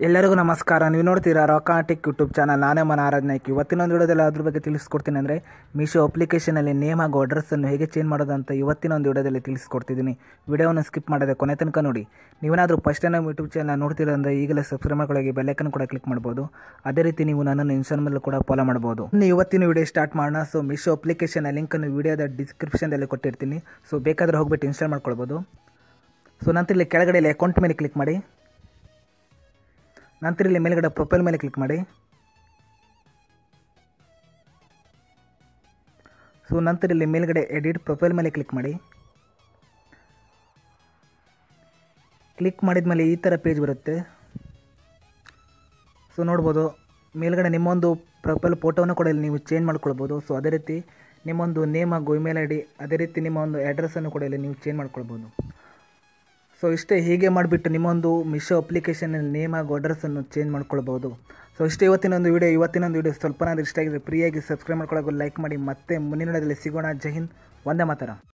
ಎಲ್ಲರಿಗೂ ನಮಸ್ಕಾರ ನೀವು ನೋಡ್ತೀರಾ ರಾಕಾಟಿಕ್ ಯೂಟ್ಯೂಬ್ ಚಾನಲ್ ನಾನೇ ಮನ ಆರಾಧನಾಯ್ಕೆ ಇವತ್ತಿನ ಒಂದು ವಿಡಿಯೋದಲ್ಲಿ ಅದ್ರ ಬಗ್ಗೆ ತಿಳಿಸ್ಕೊಡ್ತೀನಿ ಅಂದರೆ ಮೀಶೋ ಅಪ್ಲಿಕೇಶನಲ್ಲಿ ನೇಮ್ ಹಾಗೂ ಅಡ್ರೆಸ್ಸನ್ನು ಹೇಗೆ ಚೇಂಜ್ ಮಾಡೋದು ಅಂತ ಇವತ್ತಿನ ಒಂದು ವಿಡಿಯೋದಲ್ಲಿ ತಿಳಿಸ್ಕೊಡ್ತಿದ್ದೀನಿ ವಿಡಿಯೋವನ್ನು ಸ್ಕಿಪ್ ಮಾಡದೆ ಕೊನೆ ತನಕ ನೋಡಿ ನೀವೇನಾದರೂ ಫಸ್ಟ್ ಟೈಮ್ ಯೂಟ್ಯೂಬ್ ಚಾನಲ್ ನೋಡ್ತೀರಾ ಅಂದರೆ ಈಗಲೇ ಸಬ್ಸ್ಕ್ರೈಬ್ ಮಾಡ್ಕೊಳ್ಳಿ ಬೆಲ್ಲೈಕನ್ ಕೂಡ ಕ್ಲಿಕ್ ಮಾಡ್ಬೋದು ಅದೇ ರೀತಿ ನೀವು ನನ್ನನ್ನು ಇನ್ಸ್ಟಾಗ್ರಾಮಲ್ಲೂ ಕೂಡ ಫಾಲೋ ಮಾಡ್ಬೋದು ಇನ್ನು ಇವತ್ತಿನ ವಿಡಿಯೋ ಸ್ಟಾರ್ಟ್ ಮಾಡೋಣ ಸೊ ಮೀಶೋ ಅಪ್ಲಿಕೇಶನ್ ಲಿಂಕನ್ನು ವಿಡಿಯೋದ ಡಿಸ್ಕ್ರಿಪ್ಷನ್ದಲ್ಲಿ ಕೊಟ್ಟಿರ್ತೀನಿ ಸೊ ಬೇಕಾದರೆ ಹೋಗ್ಬಿಟ್ಟು ಇನ್ಸ್ಟಾಲ್ ಮಾಡ್ಕೊಳ್ಬೋದು ಸೊ ನಂತರ ಇಲ್ಲಿ ಕೆಳಗಡೆ ಇಲ್ಲಿ ಅಕೌಂಟ್ ಮೇಲೆ ಕ್ಲಿಕ್ ಮಾಡಿ ನಂತರ ಇಲ್ಲಿ ಮೇಲ್ಗಡೆ ಪ್ರೊಫೈಲ್ ಮೇಲೆ ಕ್ಲಿಕ್ ಮಾಡಿ ಸೊ ನಂತರ ಇಲ್ಲಿ ಮೇಲ್ಗಡೆ ಎಡಿಟ್ ಪ್ರೊಫೈಲ್ ಮೇಲೆ ಕ್ಲಿಕ್ ಮಾಡಿ ಕ್ಲಿಕ್ ಮಾಡಿದ ಮೇಲೆ ಈ ಥರ ಪೇಜ್ ಬರುತ್ತೆ ಸೊ ನೋಡ್ಬೋದು ಮೇಲ್ಗಡೆ ನಿಮ್ಮೊಂದು ಪ್ರೊಫೈಲ್ ಫೋಟೋವನ್ನು ಕೂಡ ಇಲ್ಲಿ ನೀವು ಚೇಂಜ್ ಮಾಡ್ಕೊಳ್ಬೋದು ಸೊ ಅದೇ ರೀತಿ ನಿಮ್ಮೊಂದು ನೇಮ್ ಹಾಗೂ ಇಮೇಲ್ ಐ ಡಿ ಅದೇ ರೀತಿ ನಿಮ್ಮ ಒಂದು ಅಡ್ರೆಸ್ಸನ್ನು ಕೂಡ ಇಲ್ಲಿ ನೀವು ಚೇಂಜ್ ಮಾಡ್ಕೊಳ್ಬೋದು ಸೊ ಇಷ್ಟೇ ಹೀಗೆ ಮಾಡಿಬಿಟ್ಟು ನಿಮ್ಮೊಂದು ಮಿಶೋ ಅಪ್ಲಿಕೇಶನಲ್ಲಿ ನೇಮ್ ಹಾಗೂ ಅಡ್ರೆಸ್ಸನ್ನು ಚೇಂಜ್ ಮಾಡ್ಕೊಳ್ಬೋದು ಸೊ ಇಷ್ಟೇ ಇವತ್ತಿನ ಒಂದು ವಿಡಿಯೋ ಇವತ್ತಿನ ಒಂದು ವಿಡಿಯೋ ಸ್ವಲ್ಪನಾದ್ರೂ ಇಷ್ಟ ಆಗಿದ್ರೆ ಫ್ರೀಯಾಗಿ ಸಬ್ಸ್ಕ್ರೈಬ್ ಮಾಡ್ಕೊಳ್ಳೋಕೆ ಲೈಕ್ ಮಾಡಿ ಮತ್ತೆ ಮುಂದಿನ ವಿಡಿಯೋದಲ್ಲಿ ಸಿಗೋಣ ಜೈ ಹಿಂದ್ ಒಂದೇ ಮಾತರ